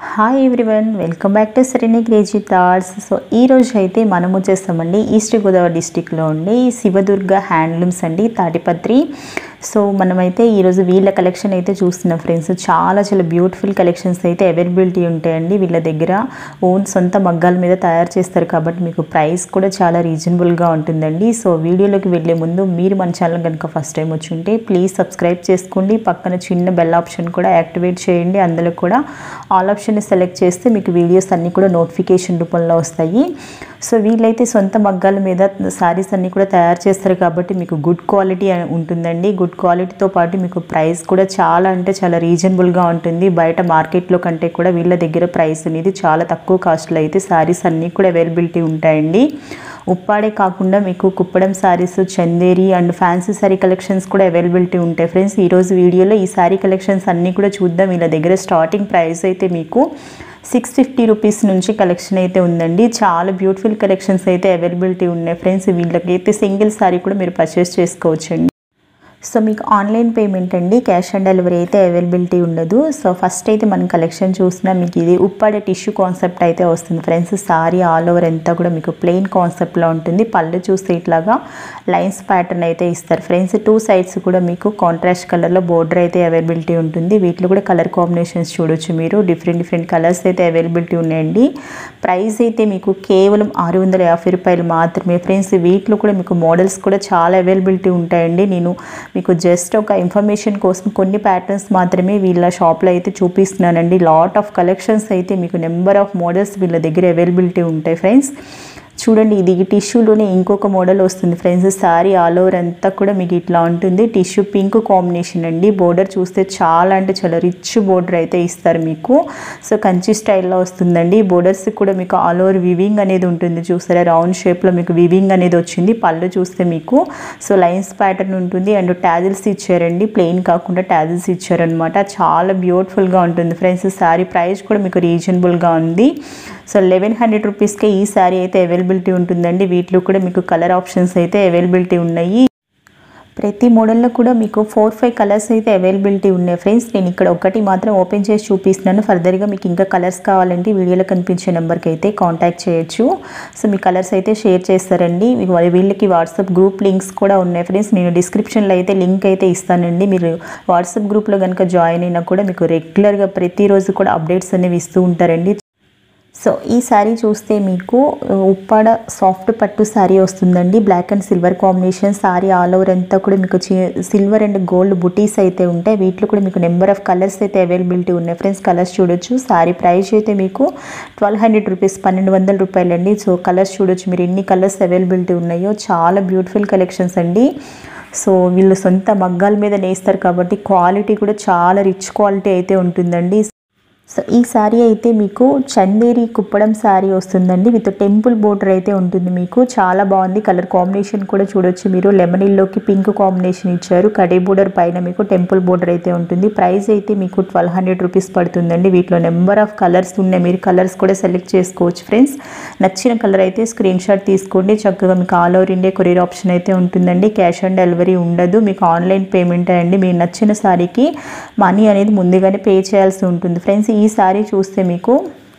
hi everyone welcome back to సరైన crazy thoughts so ఈ రోజు అయితే మనం వచ్చేస్తామండి ఈస్ట్ గోదావరి డిస్టిక్లో ఉండే శివదుర్గ హ్యాండ్లూమ్స్ అండి తాటిపత్రి సో మనమైతే ఈరోజు వీళ్ళ కలెక్షన్ అయితే చూస్తున్నాం ఫ్రెండ్స్ చాలా చాలా బ్యూటిఫుల్ కలెక్షన్స్ అయితే అవైలబిలిటీ ఉంటాయండి వీళ్ళ దగ్గర ఓన్ సొంత మగ్గాల మీద తయారు చేస్తారు కాబట్టి మీకు ప్రైస్ కూడా చాలా రీజనబుల్గా ఉంటుందండి సో వీడియోలోకి వెళ్ళే ముందు మీరు మన ఛానల్ కనుక ఫస్ట్ టైం వచ్చి ఉంటే ప్లీజ్ సబ్స్క్రైబ్ చేసుకోండి పక్కన చిన్న బెల్ ఆప్షన్ కూడా యాక్టివేట్ చేయండి అందులో కూడా ఆల్ ఆప్షన్ని సెలెక్ట్ చేస్తే మీకు వీడియోస్ అన్నీ కూడా నోటిఫికేషన్ రూపంలో వస్తాయి సో వీళ్ళైతే సొంత మగ్గాల మీద శారీస్ అన్నీ కూడా తయారు చేస్తారు కాబట్టి మీకు గుడ్ క్వాలిటీ ఉంటుందండి గుడ్ క్వాలిటీతో పాటు మీకు ప్రైస్ కూడా చాలా అంటే చాలా రీజనబుల్గా ఉంటుంది బయట మార్కెట్లో కంటే కూడా వీళ్ళ దగ్గర ప్రైస్ అనేది చాలా తక్కువ కాస్ట్లో అయితే శారీస్ అన్నీ కూడా అవైలబిలిటీ ఉంటాయండి ఉప్పాడే కాకుండా మీకు Kuppadam saris Chanderi and fancy sari collections కూడా అవైలబిలిటీ ఉంటాయి ఫ్రెండ్స్ ఈరోజు వీడియోలో ఈ శారీ కలెక్షన్స్ అన్నీ కూడా చూద్దాం వీళ్ళ దగ్గర స్టార్టింగ్ ప్రైస్ అయితే మీకు సిక్స్ ఫిఫ్టీ రూపీస్ నుంచి కలెక్షన్ అయితే ఉందండి చాలా బ్యూటిఫుల్ కలెక్షన్స్ అయితే అవైలబిలిటీ ఉన్నాయి ఫ్రెండ్స్ వీళ్ళకైతే సింగిల్ శారీ కూడా మీరు పర్చేస్ చేసుకోవచ్చండి సో మీకు ఆన్లైన్ పేమెంట్ అండి క్యాష్ ఆన్ డెలివరీ అయితే అవైలబిలిటీ ఉండదు సో ఫస్ట్ అయితే మనం కలెక్షన్ చూసినా మీకు ఇది ఉప్పాడే టిష్యూ కాన్సెప్ట్ అయితే వస్తుంది ఫ్రెండ్స్ సారీ ఆల్ ఓవర్ అంతా కూడా మీకు ప్లెయిన్ కాన్సెప్ట్లో ఉంటుంది పళ్ళు చూస్తే ఇట్లాగా లైన్స్ ప్యాటర్న్ అయితే ఇస్తారు ఫ్రెండ్స్ టూ సైడ్స్ కూడా మీకు కాంట్రాస్ట్ కలర్లో బోర్డర్ అయితే అవైలబిలిటీ ఉంటుంది వీటిలో కూడా కలర్ కాంబినేషన్స్ చూడొచ్చు మీరు డిఫరెంట్ డిఫరెంట్ కలర్స్ అయితే అవైలబిలిటీ ఉన్నాయండి ప్రైస్ అయితే మీకు కేవలం ఆరు వందల యాభై రూపాయలు మాత్రమే ఫ్రెండ్స్ వీటిలో కూడా మీకు మోడల్స్ కూడా చాలా అవైలబిలిటీ ఉంటాయండి నేను మీకు జస్ట్ ఒక ఇన్ఫర్మేషన్ కోసం కొన్ని ప్యాటర్న్స్ మాత్రమే వీళ్ళ షాప్లో అయితే చూపిస్తున్నానండి లాట్ ఆఫ్ కలెక్షన్స్ అయితే మీకు నెంబర్ ఆఫ్ మోడల్స్ వీళ్ళ దగ్గర అవైలబిలిటీ ఉంటాయి ఫ్రెండ్స్ చూడండి ఇది టిష్యూలోనే ఇంకొక మోడల్ వస్తుంది ఫ్రెండ్స్ సారీ ఆల్ ఓవర్ అంతా కూడా మీకు ఇట్లా ఉంటుంది టిష్యూ పింక్ కాంబినేషన్ అండి బోర్డర్ చూస్తే చాలా అంటే చాలా రిచ్ బోర్డర్ అయితే ఇస్తారు మీకు సో కంచి స్టైల్లో వస్తుందండి బోర్డర్స్ కూడా మీకు ఆల్ ఓవర్ వివింగ్ అనేది ఉంటుంది చూసారా రౌండ్ షేప్లో మీకు వివింగ్ అనేది వచ్చింది పళ్ళు చూస్తే మీకు సో లైన్స్ ప్యాటర్న్ ఉంటుంది అండ్ ట్యాజిల్స్ ఇచ్చారండి ప్లెయిన్ కాకుండా ట్యాజిల్స్ ఇచ్చారనమాట చాలా బ్యూటిఫుల్గా ఉంటుంది ఫ్రెండ్స్ శారీ ప్రైస్ కూడా మీకు రీజనబుల్గా ఉంది సో లెవెన్ హండ్రెడ్ రూపీస్కే ఈ శారీ అయితే అవైలబిలిటీ ఉంటుందండి వీటిలో కూడా మీకు కలర్ ఆప్షన్స్ అయితే అవైలబిలిటీ ఉన్నాయి ప్రతి మోడల్లో కూడా మీకు ఫోర్ ఫైవ్ కలర్స్ అయితే అవైలబిలిటీ ఉన్నాయి ఫ్రెండ్స్ నేను ఇక్కడ ఒకటి మాత్రం ఓపెన్ చేసి చూపిస్తున్నాను ఫర్దర్గా మీకు ఇంకా కలర్స్ కావాలంటే వీడియోలో కనిపించే నెంబర్కి అయితే కాంటాక్ట్ చేయొచ్చు సో మీ కలర్స్ అయితే షేర్ చేస్తారండి మీకు వీళ్ళకి వాట్సాప్ గ్రూప్ లింక్స్ కూడా ఉన్నాయి ఫ్రెండ్స్ నేను డిస్క్రిప్షన్లో అయితే లింక్ అయితే ఇస్తానండి మీరు వాట్సాప్ గ్రూప్లో కనుక జాయిన్ అయినా కూడా మీకు రెగ్యులర్గా ప్రతిరోజు కూడా అప్డేట్స్ అనేవి ఇస్తూ ఉంటారండి సో ఈ శారీ చూస్తే మీకు ఉప్పాడ సాఫ్ట్ పట్టు శారీ వస్తుందండి black and silver combination sari all over అంతా కూడా మీకు సిల్వర్ అండ్ గోల్డ్ బుటీస్ అయితే ఉంటాయి వీటిలో కూడా మీకు నెంబర్ ఆఫ్ కలర్స్ అయితే అవైలబిలిటీ ఉన్నాయి ఫ్రెండ్స్ కలర్స్ చూడొచ్చు శారీ ప్రైస్ అయితే మీకు ట్వెల్వ్ హండ్రెడ్ రూపీస్ పన్నెండు వందల రూపాయలు అండి సో కలర్స్ చూడొచ్చు మీరు ఎన్ని కలర్స్ అవైలబిలిటీ ఉన్నాయో చాలా బ్యూటిఫుల్ కలెక్షన్స్ అండి సో వీళ్ళు సొంత మగ్గాల మీద నేస్తారు కాబట్టి క్వాలిటీ కూడా చాలా రిచ్ క్వాలిటీ అయితే ఉంటుందండి సో ఈ శారీ అయితే మీకు చందేరి కుప్పడం శారీ వస్తుందండి విత్ టెంపుల్ బోర్డర్ అయితే ఉంటుంది మీకు చాలా బాగుంది కలర్ కాంబినేషన్ కూడా చూడొచ్చు మీరు లెమన్ ఇల్లోకి పింక్ కాంబినేషన్ ఇచ్చారు కడే బోర్డర్ పైన మీకు టెంపుల్ బోర్డర్ అయితే ఉంటుంది ప్రైస్ అయితే మీకు ట్వెల్వ్ హండ్రెడ్ రూపీస్ పడుతుందండి వీటిలో నెంబర్ ఆఫ్ కలర్స్ ఉన్నాయి మీరు కలర్స్ కూడా సెలెక్ట్ చేసుకోవచ్చు ఫ్రెండ్స్ నచ్చిన కలర్ అయితే స్క్రీన్ షాట్ తీసుకోండి చక్కగా మీకు all over India courier option అయితే ఉంటుందండి క్యాష్ ఆన్ డెలివరీ ఉండదు మీకు ఆన్లైన్ పేమెంట్ అండి మీరు నచ్చిన శారీకి మనీ అనేది ముందుగానే పే చేయాల్సి ఉంటుంది ఫ్రెండ్స్ ఈ శారీ చూస్తే మీకు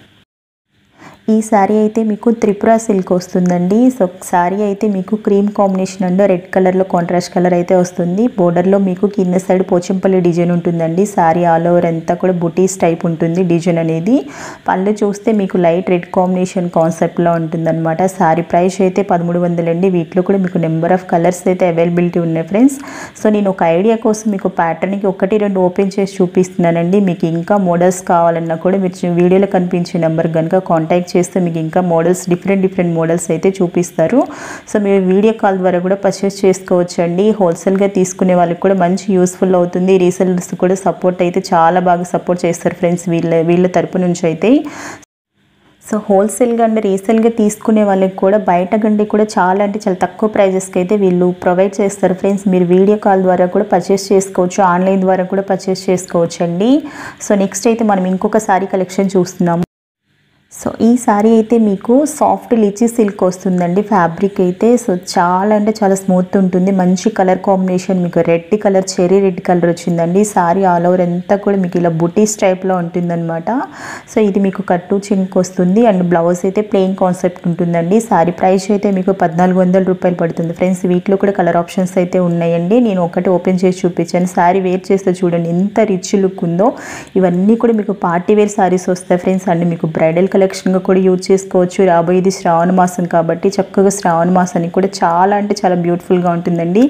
ఈ శారీ అయితే మీకు త్రిపుర సిల్క్ వస్తుందండి సో శారీ అయితే మీకు క్రీమ్ కాంబినేషన్ అండ్ రెడ్ కలర్లో కాంట్రాస్ట్ కలర్ అయితే వస్తుంది బోర్డర్లో మీకు కింద సైడ్ పోచంపల్లి డిజైన్ ఉంటుందండి శారీ ఆల్ ఓవర్ అంతా కూడా బుటీస్ టైప్ ఉంటుంది డిజైన్ అనేది పళ్ళు చూస్తే మీకు లైట్ రెడ్ కాంబినేషన్ కాన్సెప్ట్లో ఉంటుందన్నమాట శారీ ప్రైస్ అయితే పదమూడు వందలండి వీటిలో కూడా మీకు నెంబర్ ఆఫ్ కలర్స్ అయితే అవైలబిలిటీ ఉన్నాయి ఫ్రెండ్స్ సో నేను ఒక ఐడియా కోసం మీకు ప్యాటర్న్కి ఒకటి రెండు ఓపెన్ చేసి చూపిస్తున్నానండి మీకు ఇంకా మోడల్స్ కావాలన్నా కూడా మీరు వీడియోలో కనిపించే నెంబర్ కనుక కాంటాక్ట్ చేస్తే మీకు ఇంకా మోడల్స్ డిఫరెంట్ డిఫరెంట్ మోడల్స్ అయితే చూపిస్తారు సో మీరు వీడియో కాల్ ద్వారా కూడా పర్చేస్ చేసుకోవచ్చు అండి హోల్సేల్గా తీసుకునే వాళ్ళకి కూడా మంచి యూస్ఫుల్ అవుతుంది రీసెలర్స్ కూడా సపోర్ట్ అయితే చాలా బాగా సపోర్ట్ చేస్తారు ఫ్రెండ్స్ వీళ్ళ వీళ్ళ తరపు నుంచి అయితే సో హోల్సేల్గా అండ్ రీసేల్గా తీసుకునే వాళ్ళకి కూడా బయట కంటే కూడా చాలా అంటే చాలా తక్కువ ప్రైజెస్కి అయితే వీళ్ళు ప్రొవైడ్ చేస్తారు ఫ్రెండ్స్ మీరు వీడియో కాల్ ద్వారా కూడా పర్చేస్ చేసుకోవచ్చు ఆన్లైన్ ద్వారా కూడా పర్చేస్ చేసుకోవచ్చు అండి సో నెక్స్ట్ అయితే మనం ఇంకొక సారీ కలెక్షన్ చూస్తున్నాము సో ఈ సారీ అయితే మీకు సాఫ్ట్ లిచీ సిల్క్ వస్తుందండి ఫ్యాబ్రిక్ అయితే సో చాలా అంటే చాలా స్మూత్ ఉంటుంది మంచి కలర్ కాంబినేషన్ మీకు red colour cherry red colour వచ్చిందండి సారీ ఆల్ ఓవర్ అంతా కూడా మీకు ఇలా బుటీస్ టైప్లో ఉంటుందన్నమాట సో ఇది మీకు కట్టు చింక్ వస్తుంది అండ్ బ్లౌజ్ అయితే ప్లెయిన్ కాన్సెప్ట్ ఉంటుందండి సారీ ప్రైస్ అయితే మీకు పద్నాలుగు వందల రూపాయలు పడుతుంది ఫ్రెండ్స్ వీటిలో కూడా కలర్ ఆప్షన్స్ అయితే ఉన్నాయండి నేను ఒకటి ఓపెన్ చేసి చూపించాను సారీ వేర్ చేస్తే చూడండి ఎంత రిచ్ లుక్ ఉందో ఇవన్నీ కూడా మీకు పార్టీ వేర్ సారీస్ వస్తాయి ఫ్రెండ్స్ అండ్ మీకు బ్రైడల్ కలెక్షన్గా కూడా యూజ్ చేసుకోవచ్చు రాబోయేది శ్రావణ మాసం కాబట్టి చక్కగా శ్రావణ మాసానికి కూడా చాలా అంటే చాలా బ్యూటిఫుల్గా ఉంటుందండి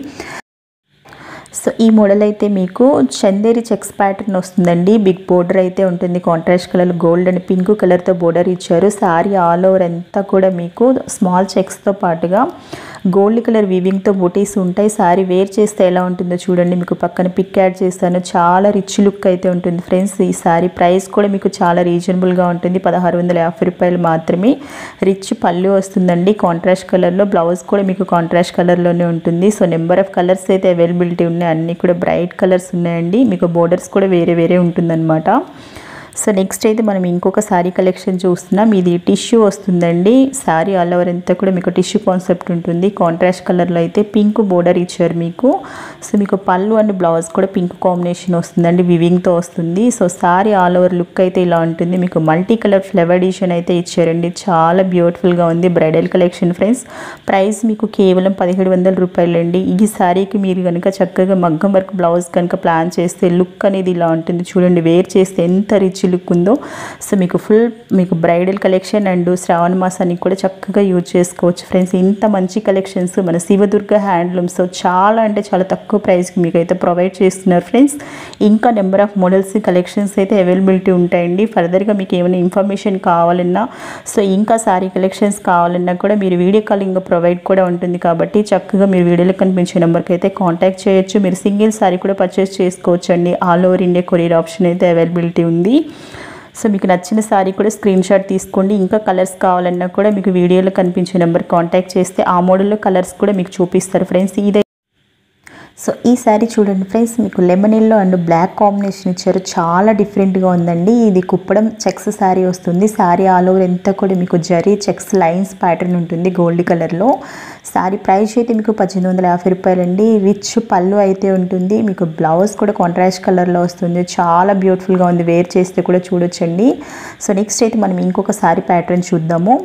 సో ఈ మోడల్ అయితే మీకు చందేరి చెక్స్ ప్యాటర్న్ వస్తుందండి బిగ్ బోర్డర్ అయితే ఉంటుంది contrast colour gold and pink కలర్తో బోర్డర్ ఇచ్చారు సారీ ఆల్ ఓవర్ అంతా కూడా మీకు స్మాల్ చెక్స్తో పాటుగా గోల్డ్ కలర్ వీవింగ్తో బుటీస్ ఉంటాయి సారీ వేర్ చేస్తే ఎలా ఉంటుందో చూడండి మీకు పక్కన పిక్ యాడ్ చేస్తాను చాలా రిచ్ లుక్ అయితే ఉంటుంది ఫ్రెండ్స్ ఈ సారీ ప్రైస్ కూడా మీకు చాలా రీజనబుల్గా ఉంటుంది పదహారు వందల యాభై రూపాయలు మాత్రమే రిచ్ పళ్ళు వస్తుందండి కాంట్రాస్ట్ కలర్లో బ్లౌజ్ కూడా మీకు కాంట్రాస్ట్ కలర్లోనే ఉంటుంది సో నెంబర్ ఆఫ్ కలర్స్ అయితే అవైలబిలిటీ ఉన్నాయి అన్నీ కూడా బ్రైట్ కలర్స్ ఉన్నాయండి మీకు బోర్డర్స్ కూడా వేరే వేరే ఉంటుందన్నమాట సో నెక్స్ట్ అయితే మనం ఇంకొక శారీ కలెక్షన్ చూస్తున్నాం ఇది టిష్యూ వస్తుందండి శారీ ఆల్ ఓవర్ అంతా కూడా మీకు టిష్యూ కాన్సెప్ట్ ఉంటుంది కాంట్రాస్ట్ కలర్లో అయితే పింక్ బోర్డర్ ఇచ్చారు మీకు సో మీకు పళ్ళు అండ్ బ్లౌజ్ కూడా పింక్ కాంబినేషన్ వస్తుందండి వివింగ్తో వస్తుంది so sari all over look అయితే ఇలా ఉంటుంది మీకు మల్టీ కలర్ ఫ్లవర్ ఎడిషన్ అయితే ఇచ్చారండి చాలా బ్యూటిఫుల్గా ఉంది బ్రైడల్ కలెక్షన్ ఫ్రెండ్స్ ప్రైస్ మీకు కేవలం పదిహేడు వందల రూపాయలు అండి ఈ శారీకి మీరు కనుక చక్కగా మగ్గం వర్క్ బ్లౌజ్ కనుక ప్లాన్ చేస్తే లుక్ అనేది ఇలా ఉంటుంది చూడండి వేర్ చేస్తే ఎంత రిచ్ లుక్ ఉందో సో మీకు ఫుల్ మీకు బ్రైడల్ కలెక్షన్ అండ్ శ్రావణ మాసానికి కూడా చక్కగా యూజ్ చేసుకోవచ్చు ఫ్రెండ్స్ ఇంత మంచి కలెక్షన్స్ మన శివదుర్గ హ్యాండ్లూమ్స్ చాలా అంటే చాలా తక్కువ ప్రైస్కి మీకు అయితే ప్రొవైడ్ చేస్తున్నారు ఫ్రెండ్స్ ఇంకా నెంబర్ ఆఫ్ మోడల్స్ కలెక్షన్స్ అయితే అవైలబిలిటీ ఉంటాయండి ఫర్దర్గా మీకు ఏమైనా ఇన్ఫర్మేషన్ కావాలన్నా సో ఇంకా సారీ కలెక్షన్స్ కావాలన్నా కూడా మీరు వీడియో కాలింగ్ ప్రొవైడ్ కూడా ఉంటుంది కాబట్టి చక్కగా మీరు వీడియోలో కనిపించే నెంబర్కి అయితే కాంటాక్ట్ చేయొచ్చు మీరు సింగిల్ సారీ కూడా పర్చేస్ చేసుకోవచ్చు అండి all over India courier option అయితే అవైలబిలిటీ ఉంది సో మీకు నచ్చిన సారీ కూడా స్క్రీన్ షాట్ తీసుకోండి ఇంకా కలర్స్ కావాలన్నా కూడా మీకు వీడియోలో కనిపించే నెంబర్ కాంటాక్ట్ చేస్తే ఆ మోడల్లో కలర్స్ కూడా మీకు చూపిస్తారు ఫ్రెండ్స్ ఇదే సో ఈ శారీ చూడండి ఫ్రెండ్స్ మీకు lemon yellow and black combination ఇచ్చారు చాలా డిఫరెంట్గా ఉందండి ఇది కుప్పడం చెక్స్ శారీ వస్తుంది శారీ ఆల్ ఓవర్ ఎంత కూడా మీకు జరీ చెక్స్ లైన్స్ ప్యాటర్న్ ఉంటుంది గోల్డ్ కలర్లో శారీ ప్రైస్ అయితే మీకు పద్దెనిమిది వందల యాభై రూపాయలండి రిచ్ పళ్ళు అయితే ఉంటుంది మీకు బ్లౌజ్ కూడా కాంట్రాస్ట్ కలర్లో వస్తుంది చాలా బ్యూటిఫుల్గా ఉంది వేర్ చేస్తే కూడా చూడొచ్చండి సో నెక్స్ట్ అయితే మనం ఇంకొక శారీ ప్యాటర్న్ చూద్దాము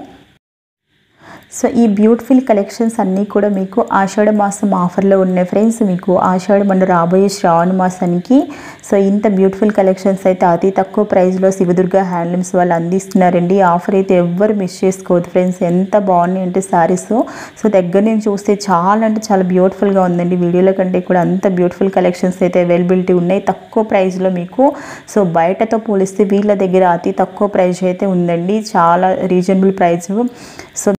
సో ఈ బ్యూటిఫుల్ కలెక్షన్స్ అన్నీ కూడా మీకు ఆషాఢ మాసం ఆఫర్లో ఉన్నాయి ఫ్రెండ్స్ మీకు ఆషాఢ మన రాబోయే శ్రావణ మాసానికి సో ఇంత బ్యూటిఫుల్ కలెక్షన్స్ అయితే అతి తక్కువ ప్రైస్లో శివదుర్గ హ్యాండ్లూమ్స్ వాళ్ళు అందిస్తున్నారండి ఈ ఆఫర్ అయితే ఎవ్వరు మిస్ చేసుకోవద్దు ఫ్రెండ్స్ ఎంత బాగున్నాయి అంటే శారీస్ సో దగ్గర నుంచి చూస్తే చాలా అంటే చాలా బ్యూటిఫుల్గా ఉందండి వీడియోలో కంటే కూడా అంత బ్యూటిఫుల్ కలెక్షన్స్ అయితే అవైలబిలిటీ ఉన్నాయి తక్కువ ప్రైస్లో మీకు సో బయటతో పోలిస్తే వీళ్ళ దగ్గర అతి తక్కువ ప్రైస్ అయితే ఉందండి చాలా రీజనబుల్ ప్రైస్ సో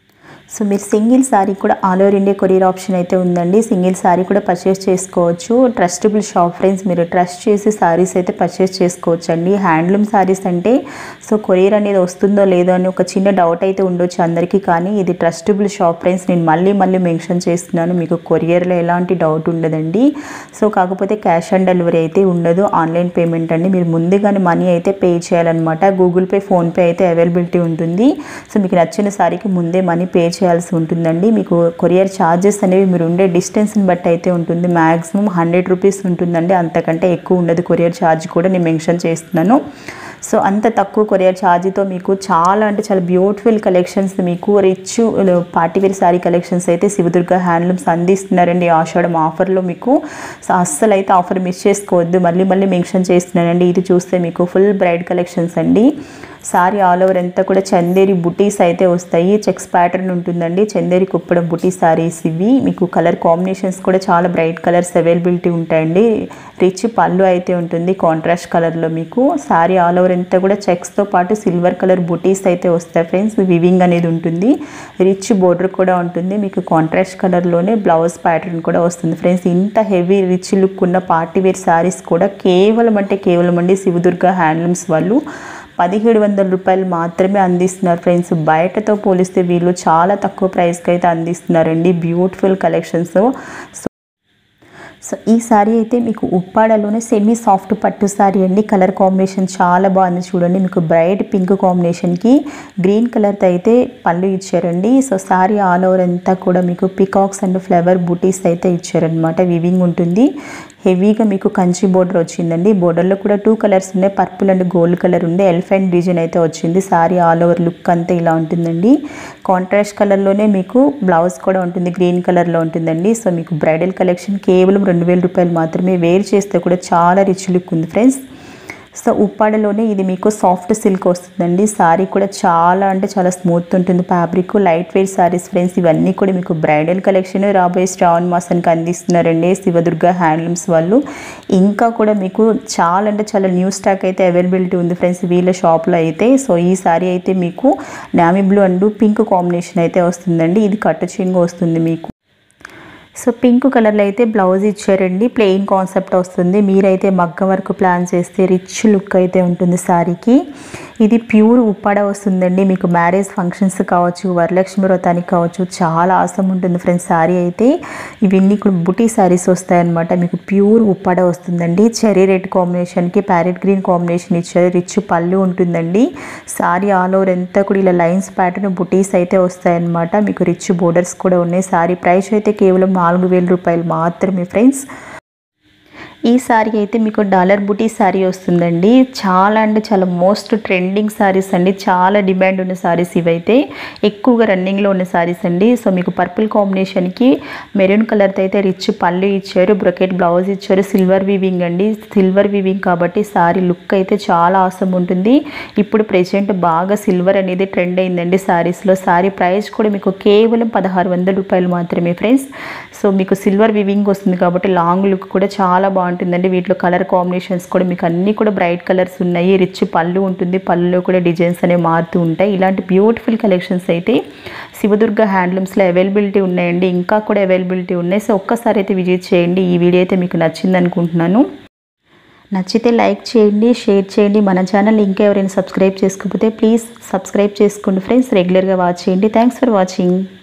సో మీరు సింగిల్ శారీ కూడా all over India courier option అయితే ఉందండి సింగిల్ శారీ కూడా పర్చేస్ చేసుకోవచ్చు ట్రస్టబుల్ షాప్ ఫ్రెండ్స్ మీరు ట్రస్ట్ చేసి శారీస్ అయితే పర్చేస్ చేసుకోవచ్చు అండి హ్యాండ్లూమ్ శారీస్ అంటే సో కొరియర్ అనేది వస్తుందో లేదో అని ఒక చిన్న డౌట్ అయితే ఉండొచ్చు అందరికీ కానీ ఇది ట్రస్టబుల్ షాప్ ఫ్రెండ్స్ నేను మళ్ళీ మళ్ళీ మెన్షన్ చేస్తున్నాను మీకు కొరియర్లో ఎలాంటి డౌట్ ఉండదండి సో కాకపోతే క్యాష్ ఆన్ డెలివరీ అయితే ఉండదు ఆన్లైన్ పేమెంట్ అండి మీరు ముందుగానే మనీ అయితే పే చేయాలన్నమాట గూగుల్ పే ఫోన్పే అయితే అవైలబిలిటీ ఉంటుంది సో మీకు నచ్చిన సారీకి ముందే మనీ పే చేయాల్సి ఉంటుందండి మీకు కొరియర్ ఛార్జెస్ అనేవి మీరు ఉండే డిస్టెన్స్ని బట్టి అయితే ఉంటుంది మ్యాక్సిమం హండ్రెడ్ రూపీస్ ఉంటుందండి అంతకంటే ఎక్కువ ఉండదు కొరియర్ ఛార్జ్ కూడా నేను మెన్షన్ చేస్తున్నాను సో అంత తక్కువ కొరియర్ ఛార్జ్తో మీకు చాలా అంటే చాలా బ్యూటిఫుల్ కలెక్షన్స్ మీకు రిచ్ పార్టీవేర్ శారీ కలెక్షన్స్ అయితే శివదుర్గ హ్యాండ్లూమ్స్ అందిస్తున్నారండి ఆషాఢం ఆఫర్లో మీకు సో అస్సలు అయితే ఆఫర్ మిస్ చేసుకోవద్దు మళ్ళీ మళ్ళీ మెన్షన్ చేస్తున్నానండి ఇది చూస్తే మీకు ఫుల్ బ్రైడ్ కలెక్షన్స్ అండి సారీ ఆల్ ఓవర్ అంతా కూడా చందేరి బుటీస్ అయితే వస్తాయి చెక్స్ ప్యాటర్న్ ఉంటుందండి చందేరి కుప్పడం బుటీ సారీస్ ఇవి మీకు కలర్ కాంబినేషన్స్ కూడా చాలా బ్రైట్ కలర్స్ అవైలబిలిటీ ఉంటాయండి రిచ్ పళ్ళు అయితే ఉంటుంది కాంట్రాస్ట్ కలర్లో మీకు సారీ ఆల్ ఓవర్ అంతా కూడా చెక్స్తో పాటు సిల్వర్ కలర్ బుటీస్ అయితే వస్తాయి ఫ్రెండ్స్ వివింగ్ అనేది ఉంటుంది రిచ్ బోర్డర్ కూడా ఉంటుంది మీకు కాంట్రాస్ట్ కలర్లోనే బ్లౌజ్ ప్యాటర్న్ కూడా వస్తుంది ఫ్రెండ్స్ ఇంత హెవీ రిచ్ లుక్ ఉన్న పార్టీ వేర్ సారీస్ కూడా కేవలం అంటే కేవలం అండి శివదుర్గ హ్యాండ్లూమ్స్ వాళ్ళు పదిహేడు వందల రూపాయలు మాత్రమే అందిస్తున్నారు ఫ్రెండ్స్ బయటతో పోలిస్తే వీళ్ళు చాలా తక్కువ ప్రైస్కి అయితే అందిస్తున్నారండి బ్యూటిఫుల్ కలెక్షన్స్ సో సో ఈ శారీ అయితే మీకు ఉప్పాడలోనే సెమీ సాఫ్ట్ పట్టు శారీ అండి కలర్ కాంబినేషన్ చాలా బాగుంది చూడండి మీకు బ్రైట్ పింక్ కాంబినేషన్కి గ్రీన్ కలర్తో అయితే పళ్ళు ఇచ్చారండి సో శారీ ఆల్ ఓవర్ అంతా కూడా మీకు పికాక్స్ అండ్ ఫ్లవర్ బూటీస్ అయితే ఇచ్చారనమాట వివింగ్ ఉంటుంది హెవీగా మీకు కంచి బోర్డర్ వచ్చిందండి బోర్డర్లో కూడా టూ కలర్స్ ఉన్నాయి పర్పుల్ అండ్ గోల్డ్ కలర్ ఉంది ఎలిఫెంట్ డిజైన్ అయితే వచ్చింది శారీ ఆల్ ఓవర్ లుక్ అంతా ఇలా ఉంటుందండి కాంట్రాస్ట్ కలర్లోనే మీకు బ్లౌజ్ కూడా ఉంటుంది గ్రీన్ కలర్లో ఉంటుందండి సో మీకు బ్రైడల్ కలెక్షన్ కేవలం రెండు వేల రూపాయలు మాత్రమే వేర్ చేస్తే కూడా చాలా రిచ్ లుక్ ఉంది ఫ్రెండ్స్ సో ఉప్పాడలోనే ఇది మీకు సాఫ్ట్ సిల్క్ వస్తుందండి శారీ కూడా చాలా అంటే చాలా స్మూత్ ఉంటుంది fabric light weight saris friends ఇవన్నీ కూడా మీకు బ్రైడల్ కలెక్షన్ రాబోయే శ్రావణ మాసానికి అందిస్తున్నారండి శివదుర్గ హ్యాండ్లూమ్స్ వాళ్ళు ఇంకా కూడా మీకు చాలా అంటే చాలా న్యూ స్టాక్ అయితే అవైలబిలిటీ ఉంది ఫ్రెండ్స్ వీళ్ళ షాప్లో అయితే సో ఈ శారీ అయితే మీకు navy blue and pink combination అయితే వస్తుందండి ఇది కట్టు చెంగు వస్తుంది మీకు సో పింక్ కలర్లో అయితే బ్లౌజ్ ఇచ్చారండి ప్లెయిన్ కాన్సెప్ట్ వస్తుంది మీరైతే మగ్గ వరకు ప్లాన్ చేస్తే రిచ్ లుక్ అయితే ఉంటుంది శారీకి ఇది ప్యూర్ ఉప్పాడ వస్తుందండి మీకు మ్యారేజ్ ఫంక్షన్స్ కావచ్చు వరలక్ష్మి వ్రతానికి కావచ్చు చాలా ఆసం ఉంటుంది ఫ్రెండ్స్ శారీ అయితే ఇవన్నీ కూడా బుటీ శారీస్ వస్తాయన్నమాట మీకు ప్యూర్ ఉప్పాడ వస్తుందండి చెరీ రెడ్ కాంబినేషన్కి ప్యారెట్ గ్రీన్ కాంబినేషన్ ఇచ్చారు రిచ్ పళ్ళు ఉంటుందండి శారీ ఆల్ ఓవర్ అంతా కూడా ఇలా లైన్స్ ప్యాటర్న్ బుటీస్ అయితే వస్తాయన్నమాట మీకు రిచ్ బోర్డర్స్ కూడా ఉన్నాయి శారీ ప్రైస్ అయితే కేవలం నాలుగు వేల రూపాయలు మాత్రమే ఫ్రెండ్స్ ఈ శారీ అయితే మీకు డాలర్ బుటీ శారీ వస్తుందండి చాలా అంటే చాలా మోస్ట్ ట్రెండింగ్ శారీస్ అండి చాలా డిమాండ్ ఉన్న శారీస్ ఇవైతే ఎక్కువగా రన్నింగ్లో ఉన్న శారీస్ అండి సో మీకు పర్పుల్ కాంబినేషన్కి మెరూన్ కలర్తో అయితే రిచ్ పళ్ళు ఇచ్చారు బ్రొకెట్ బ్లౌజ్ ఇచ్చారు సిల్వర్ వీవింగ్ అండి సిల్వర్ వీవింగ్ కాబట్టి శారీ లుక్ అయితే చాలా అవసరం ఉంటుంది ఇప్పుడు ప్రెసెంట్ బాగా సిల్వర్ అనేది ట్రెండ్ అయిందండి శారీస్లో శారీ ప్రైస్ కూడా మీకు కేవలం పదహారు వందల రూపాయలు మాత్రమే ఫ్రెండ్స్ సో మీకు సిల్వర్ వివింగ్ వస్తుంది కాబట్టి లాంగ్ లుక్ కూడా చాలా బాగుంటుందండి వీటిలో కలర్ కాంబినేషన్స్ కూడా మీకు అన్నీ కూడా బ్రైట్ కలర్స్ ఉన్నాయి రిచ్ పళ్ళు ఉంటుంది పళ్ళులో కూడా డిజైన్స్ అనేవి మారుతూ ఉంటాయి ఇలాంటి బ్యూటిఫుల్ కలెక్షన్స్ అయితే శివదుర్గ హ్యాండ్లూమ్స్లో అవైలబిలిటీ ఉన్నాయండి ఇంకా కూడా అవైలబిలిటీ ఉన్నాయి సో ఒక్కసారి అయితే విజిట్ చేయండి ఈ వీడియో అయితే మీకు నచ్చింది అనుకుంటున్నాను నచ్చితే లైక్ చేయండి షేర్ చేయండి మన ఛానల్ ఇంకా ఎవరైనా సబ్స్క్రైబ్ చేసుకోకపోతే ప్లీజ్ సబ్స్క్రైబ్ చేసుకోండి ఫ్రెండ్స్ రెగ్యులర్గా వాచ్ చేయండి థ్యాంక్స్ ఫర్ వాచింగ్